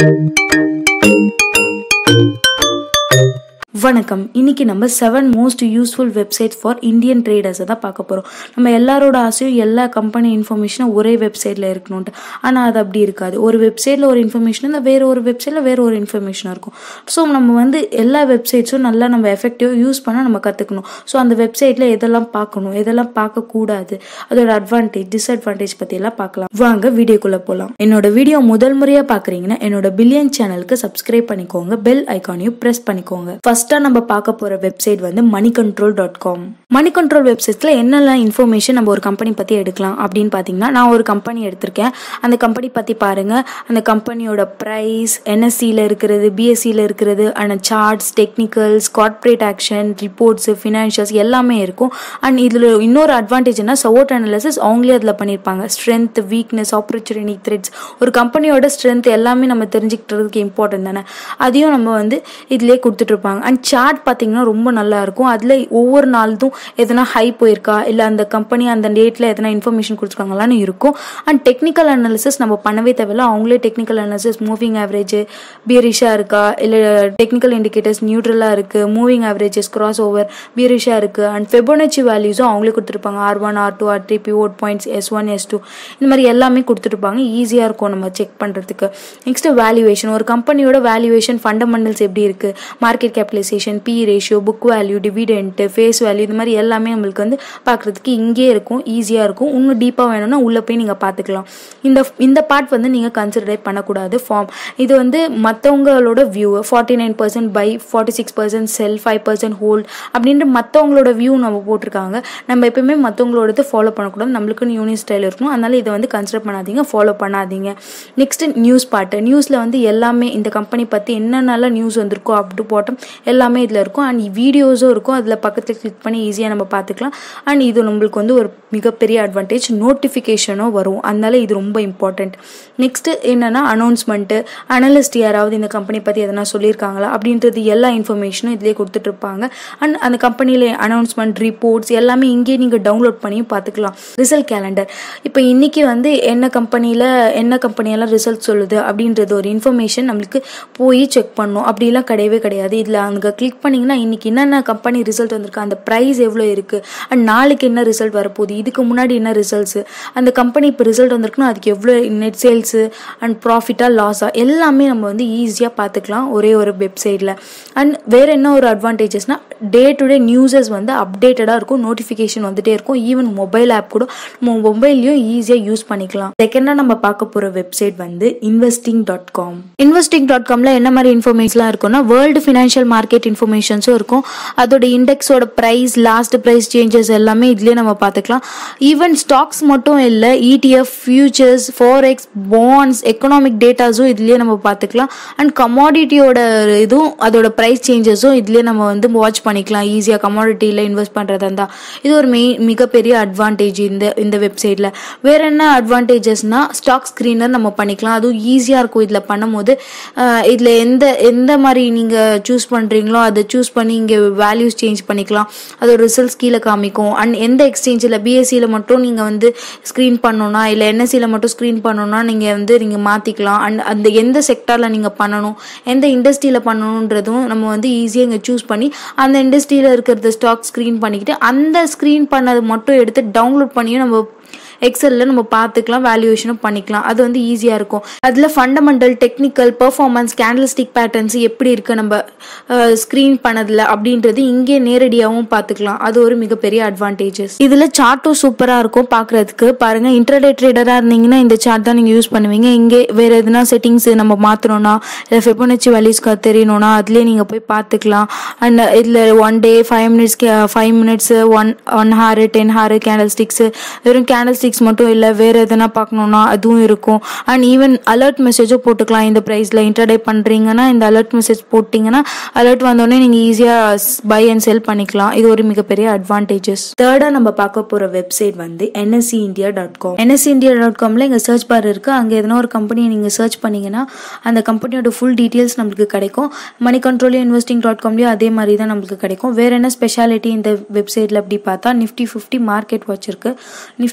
வணக்கம் இன்னைக்கு நம்ம seven most useful website for Indian ட்ரேடர்ஸை தான் பார்க்க போகிறோம் நம்ம எல்லாரோட ஆசையும் எல்லா கம்பெனி இன்ஃபர்மேஷனும் ஒரே வெப்சைட்டில் இருக்கணும்ட்டு ஆனால் அது அப்படி இருக்காது ஒரு வெப்சைட்டில் ஒரு இன்ஃபர்மேஷன் இருந்தால் வேறு ஒரு வெப்சைட்டில் வேறு ஒரு இன்ஃபர்மேஷனாக இருக்கும் ஸோ நம்ம வந்து எல்லா வெப்சைட்ஸும் நல்லா நம்ம எஃபெக்டிவாக யூஸ் பண்ண நம்ம கற்றுக்கணும் ஸோ அந்த வெப்சைட்டில் எதெல்லாம் பார்க்கணும் எதெல்லாம் பார்க்கக்கூடாது அதோட அட்வான்டேஜ் டிஸ்அட்வான்டேஜ் பற்றியெல்லாம் பார்க்கலாம் வாங்க வீடியோக்குள்ளே போகலாம் என்னோட வீடியோ முதல் முறையாக பார்க்குறீங்கன்னா என்னோட பில்லியன் சேனலுக்கு சப்ஸ்கிரைப் பண்ணிக்கோங்க பெல் ஐக்கானையும் ப்ரெஸ் பண்ணிக்கோங்க ஃபர்ஸ்டா நம்ம பார்க்க போற வெப்சைட் வந்து Moneycontrol dot com Moneycontrol வெப்சைட்ல என்னெல்லாம் இன்ஃபர்மேஷன் நம்ம ஒரு கம்பெனி பத்தி எடுக்கலாம் அப்படின்னு பாத்தீங்கன்னா நான் ஒரு கம்பெனி எடுத்திருக்கேன் அந்த கம்பெனி பத்தி பாருங்க அந்த கம்பெனியோட பிரைஸ் என்எஸ்சியில் இருக்கிறது பிஎஸ்சியில் இருக்கிறது அந்த charts technicals corporate action reports financials எல்லாமே இருக்கும் அண்ட் இதில் இன்னொரு அட்வான்டேஜ்னா சவோட் அனாலிசிஸ் அவங்களே அதில் பண்ணியிருப்பாங்க ஸ்ட்ரென்த் வீக்னஸ் ஆப்பர்ச்சுனிட்டி த்ரெட்ஸ் ஒரு கம்பெனியோட ஸ்ட்ரென்த் எல்லாமே நம்ம தெரிஞ்சுக்கிட்டதுக்கு இம்பார்ட்டன்ட் தானே அதையும் நம்ம வந்து இதிலே கொடுத்துட்டு இருப்பாங்க அண்ட் சார்ட் பார்த்தீங்கன்னா ரொம்ப நல்லா இருக்கும் அதில் ஒவ்வொரு நாளும் எதனா ஹை போயிருக்கா இல்லை அந்த கம்பெனி அந்த டேட்டில் எதனா இன்ஃபர்மேஷன் கொடுத்துருக்காங்களான்னு இருக்கும் அண்ட் டெக்னிக்கல் அனாலிசிஸ் நம்ம பண்ணவே தேவையில்ல அவங்களே டெக்னிக்கல் அனாலிசிஸ் மூவிங் ஆவரேஜ் பியரிஷாக இருக்கா இல்லை டெக்னிக்கல் இண்டிகேட்டர்ஸ் நியூட்ரலாக இருக்குது மூவிங் ஆவரேஜஸ் கிராஸ் ஓவர் பியரிஷாக இருக்குது அண்ட் ஃபெபோனச்சி வேல்யூஸும் அவங்களே கொடுத்துருப்பாங்க R one R two R three pivot points S one S two இந்த மாதிரி எல்லாமே கொடுத்துருப்பாங்க ஈஸியாக இருக்கும் நம்ம செக் பண்ணுறதுக்கு நெக்ஸ்ட் வேல்யூவேஷன் ஒரு கம்பெனியோட வேல்யூவேஷன் ஃபண்டமெண்டல்ஸ் எப்படி இருக்குது market capitalisation P ratio book value dividend face value இது மாதிரி எல்லாமே நம்மளுக்கு வந்து பார்க்குறதுக்கு இங்கே இருக்கும் ஈஸியாக இருக்கும் இன்னும் டீப்பாக வேணும்னா உள்ளே போய் நீங்கள் பார்த்துக்கலாம் இந்த இந்த பார்ட் வந்து நீங்கள் கன்சிடரே பண்ணக்கூடாது ஃபார்ம் இது வந்து மற்றவங்களோட view forty nine percent buy forty six percent sell five percent hold அப்படின்ற மற்றவங்களோட வியூ நம்ம போட்டிருக்காங்க நம்ம எப்பயுமே மற்றவங்களோடது ஃபாலோ பண்ணக்கூடாது நம்மளுக்குன்னு யூனிக் ஸ்டைல் இருக்கணும் அதனால இதை வந்து கன்சிடர் பண்ணாதீங்க ஃபாலோ பண்ணாதீங்க நெக்ஸ்ட் நியூஸ் பார்ட்டு நியூஸில் வந்து எல்லாமே இந்த கம்பெனி பற்றி என்னென்னலாம் நியூஸ் வந்திருக்கோ அப் டு பாட்டம் எல்லாமே இதில் இருக்கும் அண்ட் வீடியோஸும் இருக்கும் அதில் பக்கத்தில் கிளிக் பண்ணி ஈஸியாக நம்ம பார்த்துக்கலாம் அண்ட் இது நம்மளுக்கு வந்து ஒரு மிகப்பெரிய அட்வான்டேஜ் நோட்டிஃபிகேஷனும் வரும் அதனால இது ரொம்ப இம்பார்ட்டண்ட் நெக்ஸ்ட்டு என்னென்னா அனௌன்ஸ்மெண்ட்டு அனலிஸ்ட் யாராவது இந்த கம்பெனி பற்றி எதனா சொல்லியிருக்காங்களா அப்படின்றது எல்லா இன்ஃபர்மேஷனும் இதிலே கொடுத்துட்ருப்பாங்க அண்ட் அந்த கம்பெனியில் அனௌன்ஸ்மெண்ட் ரிப்போர்ட்ஸ் எல்லாமே இங்கே நீங்கள் டவுன்லோட் பண்ணியும் பார்த்துக்கலாம் ரிசல்ட் கேலண்டர் இப்போ இன்றைக்கி வந்து என்ன கம்பெனியில் என்ன கம்பெனியெல்லாம் ரிசல்ட் சொல்லுது அப்படின்றது ஒரு இன்ஃபர்மேஷன் நம்மளுக்கு போய் செக் பண்ணணும் அப்படிலாம் கிடையவே கிடையாது இதில் அங்கே கிளிக் பண்ணிங்கன்னா இன்றைக்கி என்னென்ன கம்பெனி ரிசல்ட் வந்திருக்கு அந்த ப்ரைஸ் எவ்வளோ இருக்குது அண்ட் நாளைக்கு என்ன ரிசல்ட் வரப்போகுது இதுக்கு முன்னாடி என்ன ரிசல்ட்ஸு அந்த கம்பெனி இப்போ ரிசல்ட் வந்திருக்குன்னா அதுக்கு எவ்வளோ நெட் சேல்ஸு அண்ட் ப்ராஃபிட்டாக லாஸாக எல்லாமே நம்ம வந்து ஈஸியாக பார்த்துக்கலாம் ஒரே ஒரு வெப்சைட்டில் அண்ட் வேறு என்ன ஒரு அட்வான்டேஜஸ்னால் டே டு டே நியூஸஸ் வந்து அப்டேட்டடாக இருக்கும் நோட்டிஃபிகேஷன் வந்துட்டே இருக்கும் ஈவன் மொபைல் ஆப் கூட நம்ம மொபைல்லையும் ஈஸியாக யூஸ் பண்ணிக்கலாம் செகண்டாக நம்ம பார்க்க போகிற வெப்சைட் வந்து investing dot com investing dot காமில் என்ன மாதிரி இன்ஃபர்மேஷன்லாம் இருக்கும்னா வேர்ல்டு ஃபினான்ஷியல் மார்க்கெட் இன்ஃபர்மேஷன்ஸும் இருக்கும் அதோட இண்டெக்ஸோட ப்ரைஸ் லாஸ்ட் ப்ரைஸ் சேஞ்சஸ் எல்லாமே இதுலேயே நம்ம பார்த்துக்கலாம் ஈவன் ஸ்டாக்ஸ் மட்டும் இல்லை ETF futures forex bonds economic டேட்டாஸும் இதுலேயே நம்ம பார்த்துக்கலாம் அண்ட் கமாடிட்டியோட இதுவும் அதோட ப்ரைஸ் சேஞ்சஸும் இதுலேயே நம்ம வந்து வாட்ச் பண்ணிக்கலாம் ஈஸியாக கமாடிட்டியில் இன்வெஸ்ட் பண்ணுறதா இருந்தால் இது ஒரு மெயின் மிகப்பெரிய அட்வான்டேஜ் இந்த இந்த வெப்சைட்டில் வேற என்ன அட்வான்டேஜஸ்னால் ஸ்டாக் ஸ்க்ரீனர் நம்ம பண்ணிக்கலாம் அதுவும் ஈஸியாக இருக்கும் இதில் பண்ணும்போது இதில் எந்த எந்த மாதிரி நீங்கள் சூஸ் பண்ணுறீங்களோ அதை சூஸ் பண்ணி இங்கே வேல்யூஸ் சேஞ்ச் பண்ணிக்கலாம் அதோட ரிசல்ட்ஸ் கீழே காமிக்கும் அண்ட் எந்த எக்ஸ்சேஞ்சில் பிஎஸ்சியில் மட்டும் நீங்கள் வந்து ஸ்க்ரீன் பண்ணணும்னா இல்லை என்எஸ்சியில் மட்டும் ஸ்க்ரீன் பண்ணணும்னா நீங்கள் வந்து நீங்கள் மாற்றிக்கலாம் அண்ட் அந்த எந்த செக்டாரில் நீங்கள் பண்ணணும் எந்த இண்டஸ்ட்ரியில் பண்ணணுன்றதும் நம்ம வந்து ஈஸியாக இங்கே சூஸ் பண்ணி அந்த இண்டஸ்ட்ரியில் இருக்கிறத ஸ்டாக் ஸ்க்ரீன் பண்ணிக்கிட்டு அந்த ஸ்க்ரீன் பண்ணது மட்டும் எடுத்து டவுன்லோட் பண்ணியும் நம்ம எக்ஸலில் நம்ம பார்த்துக்கலாம் வேல்யூவேஷனும் பண்ணிக்கலாம் அது வந்து ஈஸியாக இருக்கும் அதில் fundamental technical performance candlestick patterns எப்படி இருக்குது நம்ம ஸ்க்ரீன் பண்ணதில் அப்படின்றது இங்கே நேரடியாகவும் பார்த்துக்கலாம் அது ஒரு மிகப்பெரிய அட்வான்டேஜஸ் இதில் சார்ட்டும் சூப்பராக இருக்கும் பார்க்குறதுக்கு பாருங்கள் இன்டர்டே ட்ரேடராக இருந்தீங்கன்னா இந்த சார்ட் தான் நீங்கள் யூஸ் பண்ணுவீங்க இங்கே வேறு எதுனா செட்டிங்ஸ் நம்ம மாற்றணும்னா இல்லை ஃபெபோனச்சி வேல்யூஸ்க்கு தெரியணும்னா அதுலேயே நீங்கள் போய் பார்த்துக்கலாம் அண்ட் இதில் one day five minutes five minutes one one hour ten hour candlesticks வெறும் கேண்டல் ஸ்டிக்ஸ் மட்டும் இல்லை வேறு எதனா பார்க்கணுன்னா அதுவும் இருக்கும் அண்ட் ஈவன் அலர்ட் மெசேஜும் போட்டுக்கலாம் இந்த ப்ரைஸில் இன்டர்டே பண்ணுறீங்கன்னா இந்த அலர்ட் மெசேஜ் போட்டிங்கன்னா அலர்ட் வந்தோடனே நீங்கள் ஈஸியாக பை அண்ட் செல் பண்ணிக்கலாம் இது ஒரு மிகப்பெரிய அட்வான்டேஜஸ் தேர்டாக நம்ம பார்க்க போகிற வெப்சைட் வந்து NSE India dot com NSE India dot காமில் இங்கே சர்ச் பார் இருக்குது அங்கே எதனா ஒரு கம்பெனியை நீங்கள் சர்ச் பண்ணிங்கன்னா அந்த கம்பெனியோட ஃபுல் டீட்டெயில்ஸ் நம்மளுக்கு கிடைக்கும் மணி கண்ட்ரோலையும் இன்வெஸ்டிங் டாட் காம்லேயும் அதே மாதிரி தான் நம்மளுக்கு கிடைக்கும் வேறு என்ன ஸ்பெஷாலிட்டி இந்த வெப்சைட்டில் அப்படி பார்த்தா நிஃப்டி ஃபிஃப்டி மார்க்கெட் வாட்ச் இருக்குது நிஃப்டி ஃபிஃப்டியில்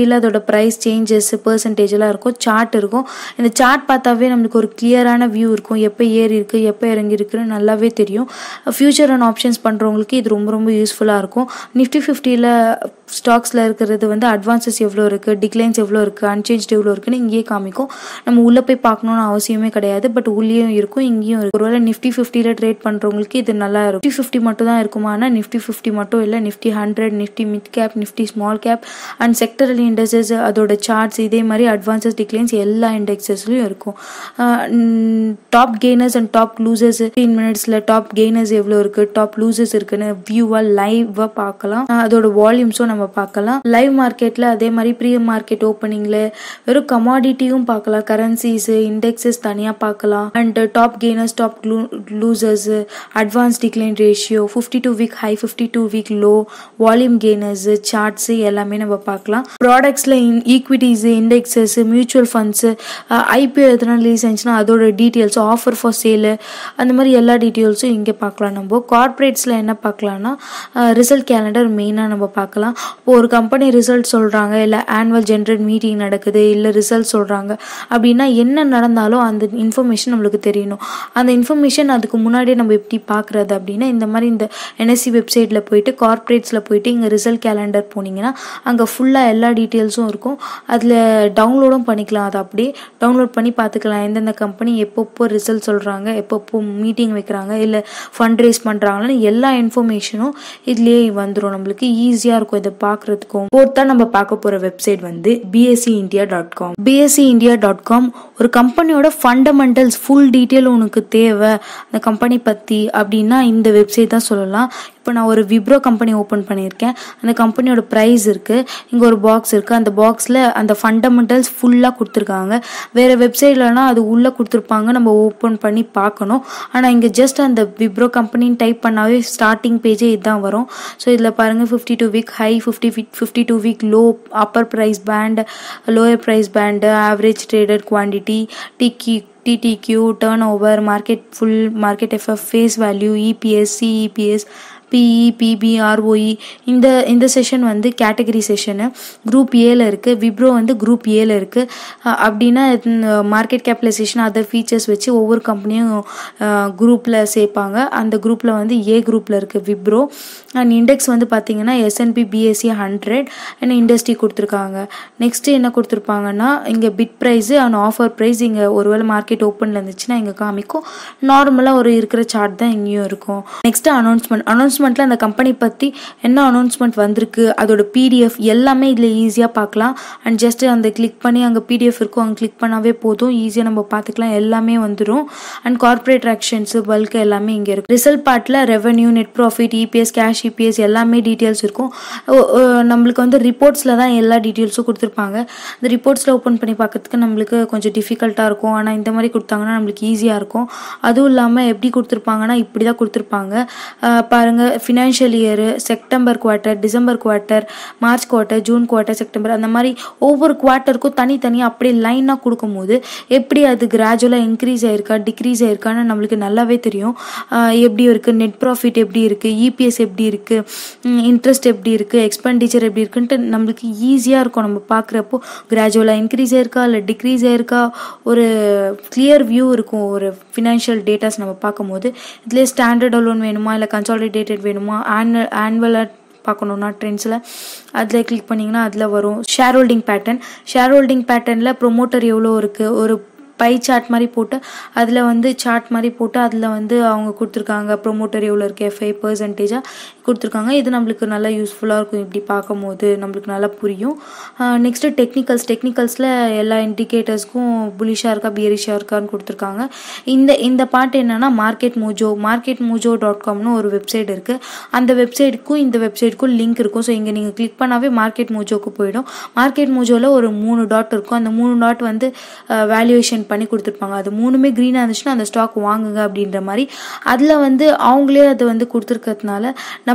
கீழே அதோட ப்ரைஸ் சேஞ்சஸ் பர்சன்டேஜ் எல்லாம் இருக்கும் சார்ட் இருக்கும் இந்த சார்ட் பார்த்தாவே நம்மளுக்கு ஒரு கிளியரான வியூ இருக்கும் எப்போ ஏறி இருக்கு எப்போ இறங்கி இருக்குன்னு நல்லாவே தெரியும் ஃபியூச்சர் அண்ட் ஆப்ஷன்ஸ் பண்ணுறவங்களுக்கு இது ரொம்ப ரொம்ப யூஸ்ஃபுல்லாக இருக்கும் நிஃப்டி ஃபிஃப்டியில் ஸ்டாக்ஸில் இருக்கிறது வந்து அட்வான்சஸ் எவ்வளோ இருக்குது டிக்ளைன்ஸ் எவ்வளோ இருக்குது அன்சேஞ்ச் எவ்வளோ இருக்குன்னு இங்கேயே காமிக்கும் நம்ம உள்ளே போய் பார்க்கணுன்னு அவசியமே கிடையாது பட் உள்ளேயும் இருக்கும் இங்கேயும் இருக்கும் ஒருவேளை நிஃப்டி ஃபிஃப்டியில் ட்ரேட் பண்ணுறவங்களுக்கு இது நல்லா இருக்கும் நிஃப்டி ஃபிஃப்டி மட்டும் தான் இருக்குமா ஆனால் நிஃப்டி ஃபிஃப்டி மட்டும் இல்லை Nifty hundred Nifty mid cap Nifty small cap and sectoral industries அதோட சார்ட்ஸ் இதே மாதிரி அட்வான்சஸ் டிக்ளைன்ஸ் எல்லா இண்டெக்ஸஸ்லையும் இருக்கும் top gainers and top losers fifteen மினிட்ஸில் டாப் கெய்னர்ஸ் எவ்வளோ இருக்குது டாப் லூசர்ஸ் இருக்குன்னு வியூவாக லைவாக பார்க்கலாம் அதோட வால்யூம்ஸும் நம்ம பார்க்கலாம் லைவ் மார்க்கெட்டில் அதே மாதிரி ப்ரீ மார்க்கெட் ஓப்பனிங்கில் வெறும் கமாடிட்டியும் பார்க்கலாம் கரன்சிஸ் இண்டெக்ஸஸ் தனியாக பார்க்கலாம் and top gainers top losers advance decline ratio fifty two week high fifty two week low volume gainers charts எல்லாமே நம்ம பார்க்கலாம் ப்ராடக்ட்ஸில் equities indexes mutual funds IPO எதனா ரிலீஸ் ஆச்சுன்னா அதோட டீட்டெயில்ஸ் ஆஃபர் ஃபார் சேலு அந்த மாதிரி எல்லா டீட்டெயில்ஸும் இங்கே பார்க்கலாம் நம்ம கார்ப்பரேட்ஸில் என்ன பார்க்கலாம்னா ரிசல்ட் கேலண்டர் மெயினாக நம்ம பார்க்கலாம் இப்போ ஒரு கம்பெனி ரிசல்ட் சொல்கிறாங்க இல்லை ஆனுவல் ஜென்ரல் மீட்டிங் நடக்குது இல்லை ரிசல்ட் சொல்கிறாங்க அப்படின்னா என்ன நடந்தாலும் அந்த இன்ஃபர்மேஷன் நம்மளுக்கு தெரியணும் அந்த இன்ஃபர்மேஷன் அதுக்கு முன்னாடியே நம்ம எப்படி பார்க்குறது அப்படின்னா இந்த மாதிரி இந்த என்எஸ்சி வெப்சைட்டில் போயிட்டு கார்ப்பரேட்ஸில் போயிட்டு இங்கே ரிசல்ட் கேலண்டர் போனீங்கன்னா அங்கே ஃபுல்லாக எல்லா டீட்டெயில்ஸும் இருக்கும் அதில் டவுன்லோடும் பண்ணிக்கலாம் அதை அப்படியே டவுன்லோட் பண்ணி பார்த்துக்கலாம் எந்தெந்த கம்பெனி எப்பப்போ ரிசல்ட் சொல்கிறாங்க எப்பப்போ மீட்டிங் வைக்கிறாங்க இல்லை ஃபண்ட் ரைஸ் பண்ணுறாங்கன்னு எல்லா இன்ஃபர்மேஷனும் இதுலேயே வந்துடும் நம்மளுக்கு ஈஸியாக இருக்கும் இதை பார்க்குறதுக்கும் ஃபோர்த்தாக நம்ம பார்க்க போகிற வெப்சைட் வந்து BSE India dot com BSE India dot com ஒரு கம்பெனியோட ஃபண்டமெண்டல்ஸ் ஃபுல் டீட்டெயில் உனக்கு தேவை அந்த கம்பெனி பற்றி அப்படின்னா இந்த வெப்சைட் தான் சொல்லலாம் இப்போ நான் ஒரு விப்ரோ கம்பெனி ஓப்பன் பண்ணியிருக்கேன் அந்த கம்பெனியோட ப்ரைஸ் இருக்குது இங்கே ஒரு பாக்ஸ் இருக்குது அந்த பாக்ஸில் அந்த ஃபண்டமெண்டல்ஸ் ஃபுல்லாக கொடுத்துருக்காங்க வேறு வெப்சைட்லலாம் அது உள்ளே கொடுத்துருப்பாங்க நம்ம ஓப்பன் பண்ணி பார்க்கணும் ஆனால் இங்கே ஜஸ்ட் அந்த விப்ரோ கம்பெனின்னு டைப் பண்ணாவே ஸ்டார்டிங் பேஜே இதுதான் வரும் ஸோ இதில் பாருங்கள் fifty two week high fifty fifty two week low upper price band lower price band average traded quantity டிக்கி TTQ turnover market full market FF face value EPS CEPS PE PB ROE இந்த இந்த session வந்து category session group ஏல இருக்குது விப்ரோ வந்து group ஏல இருக்குது அப்படின்னா மார்க்கெட் கேபிடலைசேஷன் அதர் ஃபீச்சர்ஸ் வச்சு ஒவ்வொரு கம்பெனியும் குரூப்பில் சேர்ப்பாங்க அந்த குரூப்பில் வந்து ஏ குரூப்பில் இருக்குது விப்ரோ அண்ட் இண்டெக்ஸ் வந்து பார்த்தீங்கன்னா S and P BSE hundred and industry கொடுத்துருக்காங்க நெக்ஸ்ட்டு என்ன கொடுத்துருப்பாங்கன்னா இங்கே bid price and offer price இங்கே ஒருவேளை மார்க்கெட் ஓப்பனில் இருந்துச்சுன்னா இங்கே காமிக்கும் நார்மலாக ஒரு இருக்கிற சார்ட் தான் இங்கேயும் இருக்கும் நெக்ஸ்ட்டு அனௌன்ஸ்மெண்ட் அனௌன்ஸ்மெண்ட்டில் அந்த கம்பெனி பற்றி என்ன அனௌன்ஸ்மெண்ட் வந்திருக்கு அதோட பிடிஎஃப் எல்லாமே இதில் ஈஸியாக பார்க்கலாம் அண்ட் ஜஸ்ட்டு அந்த கிளிக் பண்ணி அங்கே பிடிஎஃப் இருக்கும் அங்கே கிளிக் பண்ணாவே போதும் ஈஸியாக நம்ம பார்த்துக்கலாம் எல்லாமே வந்துடும் அண்ட் கார்பரேட் ஆக்ஷன்ஸு பல்க் எல்லாமே இங்கே இருக்கும் ரிசல்ட் பார்ட்டில் revenue net profit EPS cash EPS எல்லாமே டீட்டெயில்ஸ் இருக்கும் நம்மளுக்கு வந்து ரிப்போர்ட்ஸில் தான் எல்லா டீட்டெயில்ஸும் கொடுத்துருப்பாங்க அந்த ரிப்போர்ட்ஸில் ஓப்பன் பண்ணி பார்க்கறதுக்கு நம்மளுக்கு கொஞ்சம் டிஃபிகல்ட்டாக இருக்கும் ஆனால் இந்த மாதிரி கொடுத்தாங்கன்னா நம்மளுக்கு ஈஸியாக இருக்கும் அதுவும் இல்லாமல் எப்படி கொடுத்துருப்பாங்கன்னா இப்படி தான் கொடுத்துருப்பாங்க பாருங்கள் financial year September quarter December quarter March quarter June quarter September அந்த மாதிரி ஒவ்வொரு குவார்ட்டருக்கும் தனித்தனியாக அப்படியே லைனாக கொடுக்கும்போது எப்படி அது கிராஜுவலாக இன்க்ரீஸ் ஆயிருக்கா டிக்ரீஸ் ஆயிருக்கான்னு நம்மளுக்கு நல்லாவே தெரியும் எப்படி இருக்குது நெட் ப்ராஃபிட் எப்படி இருக்குது இபிஎஸ் எப்படி இருக்குது இன்ட்ரெஸ்ட் எப்படி இருக்குது எக்ஸ்பெண்டிச்சர் எப்படி இருக்குன்ட்டு நம்மளுக்கு ஈஸியாக இருக்கும் நம்ம பார்க்குறப்போ கிராஜுவலாக இன்க்ரீஸ் ஆயிருக்கா இல்லை டிக்ரீஸ் ஆயிருக்கா ஒரு கிளியர் வியூ இருக்கும் ஒரு ஃபினான்ஷியல் டேட்டாஸ் நம்ம பார்க்கும்போது இதுலேயே ஸ்டாண்டர்ட் லோன் வேணுமா இல்லை கன்சாலிடேட்டட் வேணுமா ஆனுவல் ஆனுவலாக பார்க்கணுன்னா ட்ரெண்ட்ஸில் அதில் கிளிக் பண்ணிங்கன்னா அதில் வரும் shareholding pattern shareholding பேட்டர்னில் ப்ரொமோட்டர் எவ்வளோ இருக்குது ஒரு பை சார்ட் மாதிரி போட்டு அதில் வந்து சார்ட் மாதிரி போட்டு அதில் வந்து அவங்க கொடுத்துருக்காங்க ப்ரொமோட்டர் எவ்வளோ இருக்குது எஃப்ஐ பர்சன்டேஜாக கொடுத்துருக்காங்க இது நம்மளுக்கு நல்லா யூஸ்ஃபுல்லாக இருக்கும் இப்படி பார்க்கும்போது நம்மளுக்கு நல்லா புரியும் நெக்ஸ்ட்டு டெக்னிக்கல்ஸ் டெக்னிக்கல்ஸில் எல்லா இண்டிகேட்டர்ஸ்க்கும் புலிஷாக இருக்கா பியரிஷாக இருக்கான்னு கொடுத்துருக்காங்க இந்த இந்த பாட்டு என்னென்னா market mojo market mojo dot காம்னு ஒரு வெப்சைட் இருக்குது அந்த வெப்சைட்டுக்கும் இந்த வெப்சைட்டுக்கும் லிங்க் இருக்கும் ஸோ இங்கே நீங்கள் கிளிக் பண்ணாவே மார்க்கெட் மூஜோக்கு போயிடும் மார்க்கெட் மூஜோவில் ஒரு மூணு டாட் இருக்கும் அந்த மூணு டாட் வந்து வேல்யூவேஷன் பண்ணி கொடுத்துருப்பாங்க அது மூணுமே க்ரீனாக இருந்துச்சுன்னா அந்த ஸ்டாக் வாங்குங்க அப்படின்ற மாதிரி அதில் வந்து அவங்களே அது வந்து கொடுத்துருக்கிறதுனால நம்ம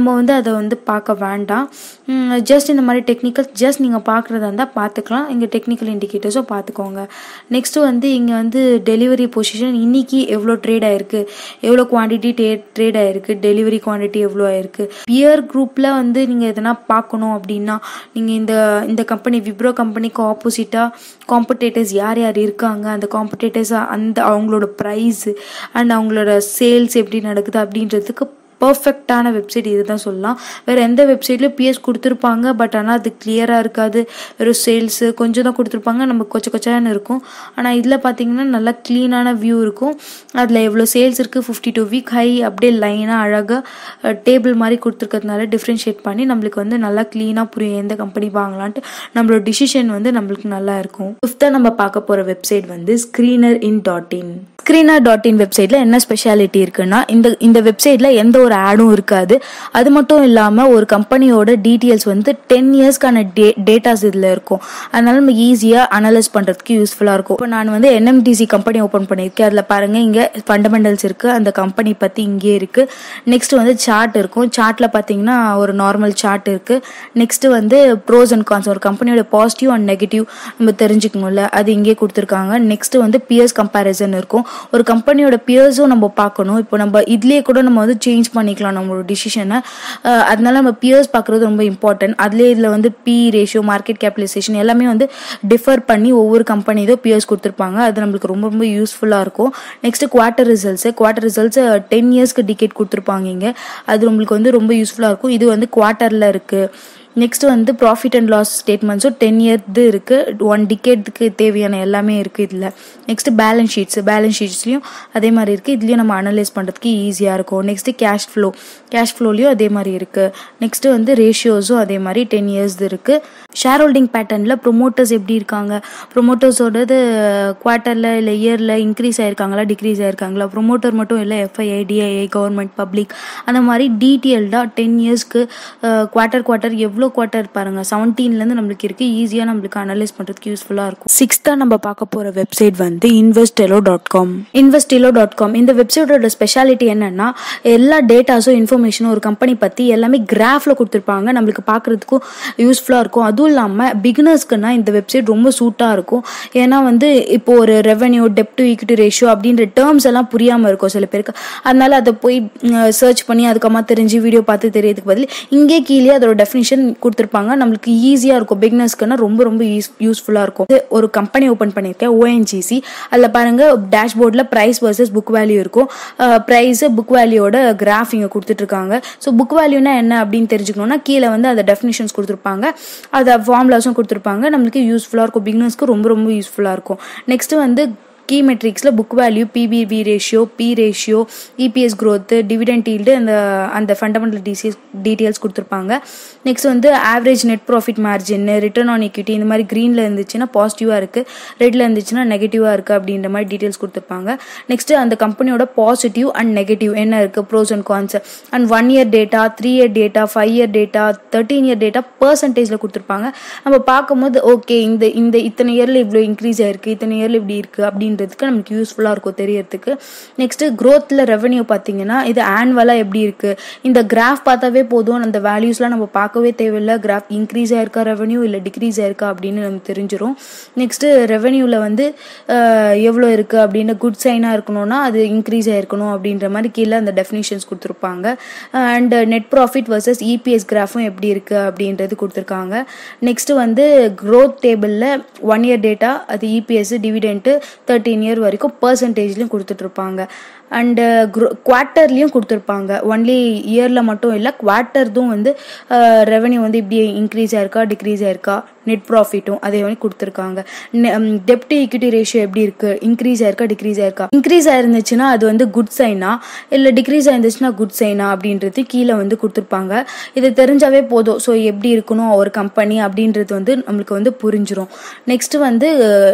நம்ம வந்து அதை வந்து பார்க்க வேண்டாம் ஜஸ்ட் இந்த மாதிரி டெக்னிக்கல் ஜஸ்ட் நீங்கள் பார்க்குறதா இருந்தால் பார்த்துக்கலாம் இங்கே டெக்னிக்கல் இண்டிகேட்டர்ஸும் பார்த்துக்கோங்க நெக்ஸ்ட்டு வந்து இங்கே வந்து டெலிவரி பொசிஷன் இன்னைக்கு எவ்வளோ ட்ரேட் ஆயிருக்கு எவ்வளோ குவான்டிட்டி டே ட்ரேட் ஆயிருக்கு டெலிவரி குவான்டிட்டி எவ்வளோ ஆயிருக்கு பியர் குரூப்பில் வந்து நீங்கள் எதனா பார்க்கணும் அப்படின்னா நீங்கள் இந்த இந்த கம்பெனி விப்ரோ கம்பெனிக்கு ஆப்போசிட்டாக காம்படேட்டர்ஸ் யார் யார் இருக்காங்க அந்த காம்படேட்டர்ஸ் அந்த அவங்களோட ப்ரைஸ் அண்ட் அவங்களோட சேல்ஸ் எப்படி நடக்குது அப்படின்றதுக்கு பர்ஃபெக்டான வெப்சைட் இது தான் சொல்லலாம் வேறு எந்த வெப்சைட்லையும் பிஎஸ் கொடுத்துருப்பாங்க பட் ஆனால் அது கிளியராக இருக்காது வெறும் சேல்ஸு கொஞ்சம் தான் கொடுத்துருப்பாங்க நம்ம கொச்ச கொச்சான்னு இருக்கும் ஆனால் இதில் பார்த்தீங்கன்னா நல்லா க்ளீனான வியூ இருக்கும் அதில் எவ்வளோ சேல்ஸ் இருக்குது ஃபிஃப்டி டூ வீக் ஹை அப்படியே லைனாக அழகாக டேபிள் மாதிரி கொடுத்துருக்கிறதுனால டிஃப்ரென்ஷியேட் பண்ணி நம்மளுக்கு வந்து நல்லா க்ளீனாக புரியும் எந்த கம்பெனி வாங்கலான்ட்டு நம்மளோட டிசிஷன் வந்து நம்மளுக்கு நல்லா இருக்கும் ஃபிஃப்த்தாக நம்ம பார்க்க போகிற வெப்சைட் வந்து screener in dot in screener dot in வெப்சைட்டில் என்ன ஸ்பெஷாலிட்டி இருக்குன்னா இந்த இந்த வெப்சைட்டில் எந்த ஒரு ஆடும் இருக்காது அது மட்டும் இல்லாமல் ஒரு கம்பெனியோட டீட்டெயில்ஸ் வந்து டென் இயர்ஸ்க்கான டே டேட்டாஸ் இதில் இருக்கும் அதனால நம்ம ஈஸியாக அனலைஸ் பண்ணுறதுக்கு யூஸ்ஃபுல்லாக இருக்கும் இப்போ நான் வந்து என்எம்டிசி கம்பெனி ஓப்பன் பண்ணியிருக்கேன் அதில் பாருங்கள் இங்கே ஃபண்டமெண்டல்ஸ் இருக்குது அந்த கம்பெனி பற்றி இங்கே இருக்குது நெக்ஸ்ட் வந்து சார்ட் இருக்கும் சார்ட்டில் பார்த்தீங்கன்னா ஒரு நார்மல் சார்ட் இருக்குது நெக்ஸ்ட் வந்து ப்ரோஸ் அண்ட் கான்ஸ் ஒரு கம்பெனியோட பாசிட்டிவ் அண்ட் நெகட்டிவ் நம்ம தெரிஞ்சுக்கணும்ல அது இங்கே கொடுத்துருக்காங்க நெக்ஸ்ட் வந்து பியர்ஸ் கம்பேரிசன் இருக்கும் ஒரு கம்பெனியோட பியர்ஸும் நம்ம பார்க்கணும் இப்போ நம்ம இதுலேயே கூட நம்ம வந்து சேஞ்ச் பண்ணிக்கலாம் நம்மளோட டிசிஷனை அதனால நம்ம பியர்ஸ் பார்க்குறது ரொம்ப இம்பார்ட்டன்ட் அதுலேயே இதில் வந்து பி ரேஷியோ மார்க்கெட் கேபிடலைசேஷன் எல்லாமே வந்து டிஃபர் பண்ணி ஒவ்வொரு கம்பெனி இதோ பியர்ஸ் கொடுத்துருப்பாங்க அது நம்மளுக்கு ரொம்ப ரொம்ப யூஸ்ஃபுல்லாக இருக்கும் next quarter results quarter results ten இயர்ஸ்க்கு டிக்கெட் கொடுத்துருப்பாங்க இங்கே அது நம்மளுக்கு வந்து ரொம்ப யூஸ்ஃபுல்லாக இருக்கும் இது வந்து குவார்ட்டரில் இருக்குது நெக்ஸ்ட் வந்து ப்ராஃபிட் அண்ட் லாஸ் ஸ்டேட்மெண்ட்ஸும் டென் இயர்து இருக்குது ஒன் டிக்கெட்டுக்கு தேவையான எல்லாமே இருக்குது இதில் நெக்ஸ்ட் பேலன்ஸ் ஷீட்ஸ் பேலன்ஸ் ஷீட்ஸ்லையும் அதே மாதிரி இருக்குது இதுலேயும் நம்ம அனலைஸ் பண்ணுறதுக்கு ஈஸியாக இருக்கும் நெக்ஸ்ட் கேஷ் ஃப்ளோ கேஷ் ஃப்ளோலையும் அதே மாதிரி இருக்குது நெக்ஸ்ட் வந்து ரேஷியோஸும் அதே மாதிரி டென் இயர்ஸ் இருக்குது ஷேர் ஹோல்டிங் பேட்டர்னில் ப்ரொமோட்டர்ஸ் எப்படி இருக்காங்க ப்ரொமோட்டர்ஸோடது குவார்ட்டரில் இல்லை இயரில் இன்க்ரீஸ் ஆயிருக்காங்களா டிக்ரீஸ் ஆயிருக்காங்களா ப்ரொமோட்டர் மட்டும் இல்லை எஃப்ஐஐ டிஐஏ கவர்மெண்ட் பப்ளிக் அந்த மாதிரி டீட்டெயில்டாக டென் இயர்ஸ்க்கு குவார்ட்டர் குவார்ட்டர் எவ்வளோ எவ்வளோ குவார்ட்டர் பாருங்கள் செவன்டீன்லேருந்து நம்மளுக்கு இருக்குது ஈஸியாக நம்மளுக்கு அனலைஸ் பண்ணுறதுக்கு யூஸ்ஃபுல்லாக இருக்கும் சிக்ஸ்த்தாக நம்ம பார்க்க போகிற வெப்சைட் வந்து investello dot com investello dot com இந்த வெப்சைட்டோட ஸ்பெஷாலிட்டி என்னென்னா எல்லா டேட்டாஸும் இன்ஃபர்மேஷனும் ஒரு கம்பெனி பற்றி எல்லாமே கிராஃபில் கொடுத்துருப்பாங்க நம்மளுக்கு பார்க்குறதுக்கும் யூஸ்ஃபுல்லாக இருக்கும் அதுவும் இல்லாமல் பிகினர்ஸ்க்குன்னா இந்த வெப்சைட் ரொம்ப சூட்டாக இருக்கும் ஏன்னா வந்து இப்போ ஒரு revenue debt to equity ratio அப்படின்ற டேர்ம்ஸ் எல்லாம் புரியாமல் இருக்கும் சில பேருக்கு அதனால அதை போய் சர்ச் பண்ணி அதுக்கப்புறமா தெரிஞ்சு வீடியோ பார்த்து தெரியறதுக்கு பதில் இங்கே கீழே அதோட டெஃபினிஷன் கொடுத்துருப்பாங்க நம்மளுக்கு ஈஸியாக இருக்கும் பிக்னஸ்க்குன்னா ரொம்ப ரொம்ப யூஸ் யூஸ்ஃபுல்லாக இருக்கும் ஒரு கம்பெனி ஓப்பன் பண்ணியிருக்கேன் ஓஎன்ஜிசி அதில் பாருங்கள் டேஷ்போர்டில் ப்ரைஸ் வர்சஸ் புக் வேல்யூ இருக்கும் ப்ரைஸு புக் வேல்யூவோட கிராஃப் இங்கே கொடுத்துட்ருக்காங்க ஸோ புக் வேல்யூனா என்ன அப்படின்னு தெரிஞ்சுக்கணும்னா கீழே வந்து அதை டெஃபினிஷன்ஸ் கொடுத்துருப்பாங்க அதை ஃபார்முலாஸும் கொடுத்துருப்பாங்க நம்மளுக்கு யூஸ்ஃபுல்லாக இருக்கும் பிக்னஸ்க்கு ரொம்ப ரொம்ப யூஸ்ஃபுல்லாக இருக்கும் நெக்ஸ்ட் வந்து கீ மெட்ரிக்ஸில் book value PBV ratio P ratio EPS growth dividend yield அந்த அந்த ஃபண்டமெண்டல் டிசிஎஸ் டீட்டெயில்ஸ் கொடுத்துருப்பாங்க நெக்ஸ்ட் வந்து average net profit margin return on equity இந்த மாதிரி க்ரீனில் இருந்துச்சுன்னா பாசிட்டிவாக இருக்குது ரெட்டில் இருந்துச்சுன்னா நெகட்டிவாக இருக்குது அப்படின்ற மாதிரி டீட்டெயில்ஸ் கொடுத்துருப்பாங்க நெக்ஸ்ட் அந்த கம்பெனியோட பாசிட்டிவ் அண்ட் நெகட்டிவ் என்ன இருக்குது pros and cons and one year data three year data five year data thirteen year data பர்சன்டேஜில் கொடுத்துருப்பாங்க நம்ம பார்க்கும்போது ஓகே இந்த இந்த இத்தனை இயரில் இவ்வளோ இன்க்ரீஸ் ஆயிருக்கு இத்தனை இயரில் இப்படி இருக்குது அப்படின்றதுக்கு நமக்கு யூஸ்ஃபுல்லாக இருக்கும் தெரியறதுக்கு நெக்ஸ்ட்டு க்ரோத்தில் ரெவன்யூ பார்த்தீங்கன்னா இது ஆனுவலாக எப்படி இருக்குது இந்த கிராஃப் பார்த்தாவே போதும் அந்த வேல்யூஸ்லாம் நம்ம பார்க்கவே தேவையில்லை கிராஃப் இன்க்ரீஸ் ஆயிருக்கா ரெவன்யூ இல்லை டிக்ரீஸ் ஆயிருக்கா அப்படின்னு நமக்கு தெரிஞ்சிடும் நெக்ஸ்ட்டு ரெவன்யூவில் வந்து அஹ், எவ்வளோ இருக்குது அப்படின்னு குட் சைனாக இருக்கணும்னா அது இன்க்ரீஸ் ஆயிருக்கணும் அப்படின்ற மாதிரி கீழே அந்த டெஃபினிஷன்ஸ் கொடுத்துருப்பாங்க and net profit versus EPS கிராஃபும் எப்படி இருக்குது அப்படின்றது கொடுத்துருக்காங்க நெக்ஸ்ட்டு வந்து க்ரோத் டேபிளில் ஒன் இயர் டேட்டா அது இபிஎஸ் டிவிடெண்ட்டு தேர்ட்டீன் இயர் வரைக்கும் பர்சன்டேஜ்லையும் கொடுத்துட்ருப்பாங்க அண்டு க்ரோ குவார்ட்டர்லேயும் கொடுத்துருப்பாங்க ஒன்லி இயரில் மட்டும் இல்லை குவார்ட்டர்தும் வந்து ரெவன்யூ வந்து இப்படி இன்க்ரீஸ் ஆயிருக்கா டிக்ரீஸ் ஆயிருக்கா நெட் ப்ராஃபிட்டும் அதே மாதிரி கொடுத்துருக்காங்க டெப்ட் ஈக்விட்டி ரேஷியோ எப்படி இருக்குது இன்க்ரீஸ் ஆயிருக்கா டிக்ரீஸ் ஆயிருக்கா இன்க்ரீஸ் ஆயிருந்துச்சுன்னா அது வந்து குட் சைனா இல்லை டிக்ரீஸ் ஆயிருந்துச்சுன்னா குட் சைனா அப்படின்றது கீழே வந்து கொடுத்துருப்பாங்க இது தெரிஞ்சாவே போதும் ஸோ எப்படி இருக்கணும் ஒரு கம்பெனி அப்படின்றது வந்து நம்மளுக்கு வந்து புரிஞ்சிரும் நெக்ஸ்ட் வந்து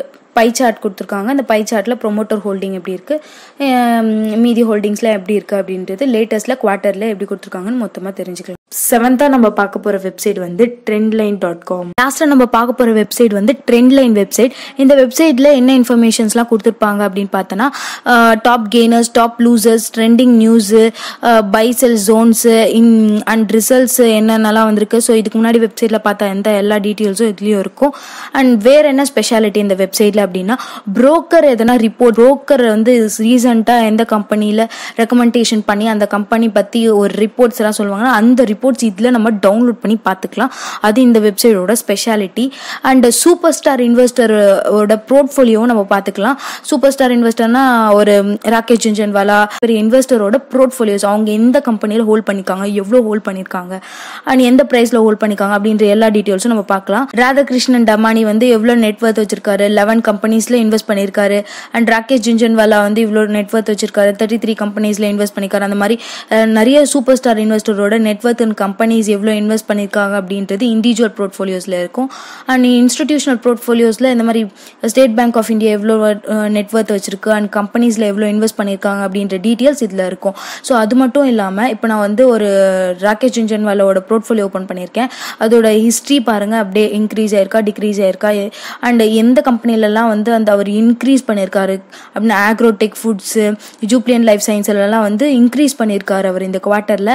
பை சார்ட் கொடுத்துருக்காங்க அந்த பை சார்ட்டில் ப்ரொமோட்டர் ஹோல்டிங் எப்படி இருக்குது மீதி ஹோல்டிங்ஸ்லாம் எப்படி இருக்குது அப்படின்றது லேட்டஸ்ட்டில் குவார்ட்டரில் எப்படி கொடுத்துருக்காங்கன்னு மொத்தமாக தெரிஞ்சுக்கலாம் செவன்த்தாக நம்ம பார்க்க போகிற வெப்சைட் வந்து ட்ரெண்ட்லைன் டாட் காம் லாஸ்ட்டாக நம்ம பார்க்க போகிற வெப்சைட் வந்து ட்ரெண்ட்லைன் வெப்சைட் இந்த வெப்சைட்டில் என்ன இன்ஃபர்மேஷன்ஸ்லாம் கொடுத்துருப்பாங்க அப்படின்னு பார்த்தோன்னா top gainers top losers trending news buy sell zones in and results என்னென்னலாம் வந்திருக்கு ஸோ இதுக்கு முன்னாடி வெப்சைட்டில் பார்த்த எந்த எல்லா டீட்டெயில்ஸும் இதுலேயும் இருக்கும் அண்ட் வேறு என்ன ஸ்பெஷாலிட்டி இந்த வெப்சைட்டில் அப்படின்னா புரோக்கர் எதனா ரிப்போர்ட் புரோக்கர் வந்து ரீசெண்டாக எந்த கம்பெனியில் ரெக்கமெண்டேஷன் பண்ணி அந்த கம்பெனி பற்றி ஒரு ரிப்போர்ட்ஸ் எல்லாம் சொல்லுவாங்கன்னா அந்த ரிப்போர்ட்ஸ் இதில் நம்ம டவுன்லோட் பண்ணி பார்த்துக்கலாம் அது இந்த வெப்சைட்டோட ஸ்பெஷாலிட்டி அண்ட் சூப்பர் ஸ்டார் இன்வெஸ்டரோட போர்ட்ஃபோலியோவும் நம்ம பார்த்துக்கலாம் சூப்பர் ஸ்டார் இன்வெஸ்டர்னா ஒரு ராகேஷ் ஜுன்ஜன்வாலா பெரிய இன்வெஸ்டரோட போர்ட்ஃபோலியோஸ் அவங்க எந்த கம்பெனியில் ஹோல்ட் பண்ணியிருக்காங்க எவ்வளோ ஹோல்ட் பண்ணியிருக்காங்க அண்ட் எந்த ப்ரைஸில் ஹோல்ட் பண்ணியிருக்காங்க அப்படின்ற எல்லா டீட்டெயில்ஸும் நம்ம பார்க்கலாம் ராதாகிருஷ்ணன் டமானி வந்து எவ்வளோ நெட்ஒர்த் வச்சிருக்காரு லெவன் கம்பெனிஸில் இன்வெஸ்ட் பண்ணியிருக்காரு அண்ட் ராகேஷ் ஜுன்ஜன்வாலா வந்து இவ்வளோ நெட்ஒர்த் வச்சிருக்காரு தேர்ட்டி த்ரீ கம்பெனிஸில் இன்வெஸ்ட் பண்ணியிருக்காரு அந்த மாதிரி அஹ், நிறைய சூப்பர் ஸ்டார் இன்வெஸ்டரோட நெட்ஒர்த் அண்ட் கம்பெனிஸ் எவ்வளோ இன்வெஸ்ட் பண்ணியிருக்காங்க அப்படின்றது இண்டிவிஜுவல் போர்ட்ஃபோலியோஸில் இருக்கும் அண்ட் இன்ஸ்டிடியூஷனல் போர்ட்ஃபோலியோஸில் இந்த மாதிரி ஸ்டேட் பேங்க் ஆஃப் இந்தியா எவ்வளோ நெட்ஒர்த் வச்சிருக்கு அண்ட் கம்பெனிஸில் எவ்வளோ இன்வெஸ்ட் பண்ணியிருக்காங்க அப்படின்ற டீட்டெயில்ஸ் இதில் இருக்கும் ஸோ அது மட்டும் இல்லாமல் இப்போ நான் வந்து ஒரு ராகேஷ் ஜுன்ஜன்வாலாவோட போர்ட்ஃபோலியோ ஓப்பன் பண்ணியிருக்கேன் அதோட ஹிஸ்ட்ரி பாருங்கள் அப்படியே இன்க்ரீஸ் ஆயிருக்கா டிக்ரீஸ் ஆயிருக்கா அண்ட் எந்த கம்பெனிலலாம் வந்து அந்த அவர் இன்க்ரீஸ் பண்ணியிருக்காரு அப்படின்னு ஆக்ரோடெக் ஃபுட்ஸு ஜூப்ளியன் லைஃப் சயின்ஸ்லலாம் வந்து இன்க்ரீஸ் பண்ணியிருக்காரு அவர் இந்த குவார்ட்டரில்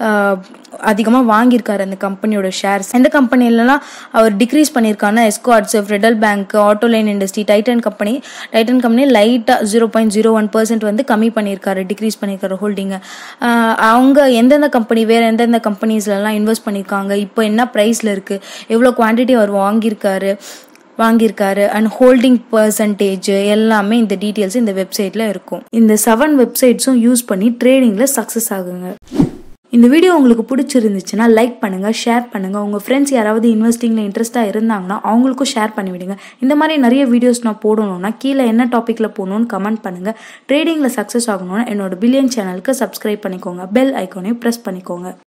அதிகமாக வாங்கியிருக்காரு அந்த கம்பெனியோட ஷேர்ஸ் எந்த கம்பெனிலலாம் அவர் டிக்ரீஸ் பண்ணியிருக்காருன்னா Escorts Federal Bank Autoline industry Titan company Titan company லைட்டாக zero point zero one percent வந்து கம்மி பண்ணியிருக்காரு டிக்ரீஸ் பண்ணியிருக்காரு ஹோல்டிங்கை அவங்க எந்தெந்த கம்பெனி வேறு எந்தெந்த கம்பெனிஸ்லலாம் இன்வெஸ்ட் பண்ணியிருக்காங்க இப்போ என்ன ப்ரைஸில் இருக்குது எவ்வளோ குவான்டிட்டி அவர் வாங்கியிருக்காரு வாங்கியிருக்காரு அண்ட் ஹோல்டிங் பர்சன்டேஜ் எல்லாமே இந்த டீட்டெயில்ஸ் இந்த வெப்சைட்டில் இருக்கும் இந்த செவன் வெப்சைட்ஸும் யூஸ் பண்ணி ட்ரேடிங்கில் சக்ஸஸ் ஆகுங்க இந்த வீடியோ உங்களுக்கு பிடிச்சிருந்துச்சுன்னா லைக் பண்ணுங்க ஷேர் பண்ணுங்க உங்க ஃப்ரெண்ட்ஸ் யாராவது இன்வெஸ்டிங்ல இன்ட்ரெஸ்டா இருந்தாங்கன்னா அவங்களுக்கும் ஷேர் பண்ணி விடுங்க இந்த மாதிரி நிறைய வீடியோஸ் நான் போடணும்னா கீழே என்ன டாபிக்ல போகணும்னு கமெண்ட் பண்ணுங்க ட்ரேடிங்ல சக்ஸஸ் ஆகணும்னா என்னோட பில்லியன் சேனலுக்கு சப்ஸ்கிரைப் பண்ணிக்கோங்க பெல் ஐக்கானையும் ப்ரெஸ் பண்ணிக்கோங்க